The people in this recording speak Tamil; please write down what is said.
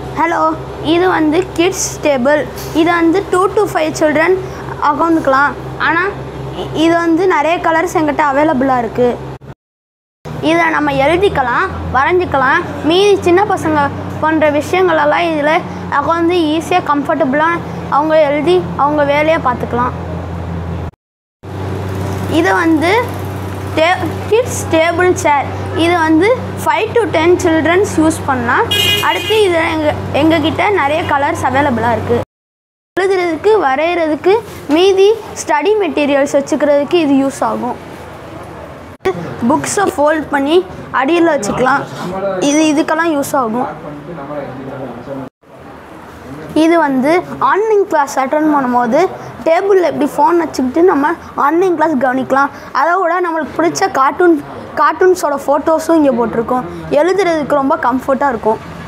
ஹலோ இது வந்து கிட்ஸ் டேபிள் இது வந்து டூ டு ஃபைவ் சில்ட்ரன் உட்காந்துக்கலாம் ஆனால் இ- இது வந்து நிறைய கலர்ஸ் எங்கிட்ட அவைலபிளாக இருக்குது இதை நம்ம எழுதிக்கலாம் வரைஞ்சிக்கலாம் மீதி சின்ன பசங்க பண்ணுற விஷயங்களெல்லாம் இதில் உட்காந்து ஈஸியாக கம்ஃபர்டபுளாக அவங்க எழுதி அவங்க வேலையை பார்த்துக்கலாம் இது வந்து டே கிட்ஸ் டேபிள் சேர் இது வந்து five to ten childrens use பண்ணலாம் அடுத்து இது எங்கள் எங்ககிட்ட நிறைய கலர்ஸ் அவைலபிளாக இருக்குது எழுதுறதுக்கு வரைகிறதுக்கு மீதி ஸ்டடி மெட்டீரியல்ஸ் வச்சுக்கிறதுக்கு இது யூஸ் ஆகும் புக்ஸை ஃபோல்ட் பண்ணி அடியில் வச்சுக்கலாம் இது இதுக்கெல்லாம் யூஸ் ஆகும் இது வந்து ஆன்லைன் கிளாஸ் அட்டன் பண்ணும்போது டேபிளில் எப்படி ஃபோன் வச்சுக்கிட்டு நம்ம ஆன்லைன் கிளாஸ் கவனிக்கலாம் அதோட நம்மளுக்கு பிடிச்ச கார்ட்டூன் கார்ட்டூன்ஸோட ஃபோட்டோஸும் இங்கே போட்டிருக்கோம் எழுதுறதுக்கு ரொம்ப கம்ஃபர்ட்டாக இருக்கும்